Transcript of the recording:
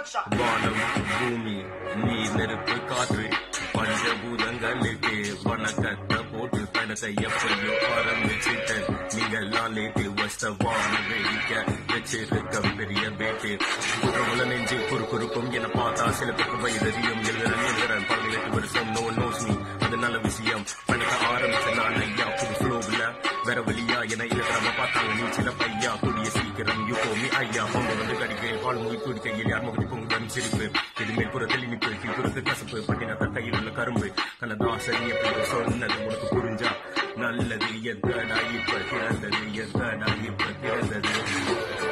வானம் பூமி நீர் நெருப்பு காற்று பஞ்சபூதங்களுக்கு வணக்கத்தை போட்டு பணத்தை எப்பயோ ஆரம்பிச்சிட்டேன் நீங்கெல்லாம் லேட்டு வசவான வேடிக்க வச்சிருக்க பெரிய வேட்டு குற்றமுள்ள நெஞ்சு குறுக்குறுக்கும் என பார்த்தா சில பேருக்கு வயதறியும் எழுதுறன் எழுதுறன் பதினெட்டு வருஷம் நோ நோஸ் மீ அது நல்ல விஷயம் பணக்க ஆரம்பிச்ச நான் ஐயா புது ஃப்ளோவில் வேற வழியா என இலக்கிரம பார்த்தாங்க நீ சில பையா கூடிய சீக்கிரம் யூ கோமி ஐயா பொங்க வந்து கடிக்கையில் பால் மூவி குடிக்கையில் யார் முகத்தி பொங்குடன் சிரிப்பு இதுமேல் புறத்தில் இனிப்பு கீழ்புறத்து கசப்பு பட்டினத்த கையில் உள்ள கரும்பு கண்ணதாசன் எப்படி சொன்னது உனக்கு புரிஞ்சா நல்லது எந்தடா இப்ப திறந்தது எந்தடா இப்ப திறந்தது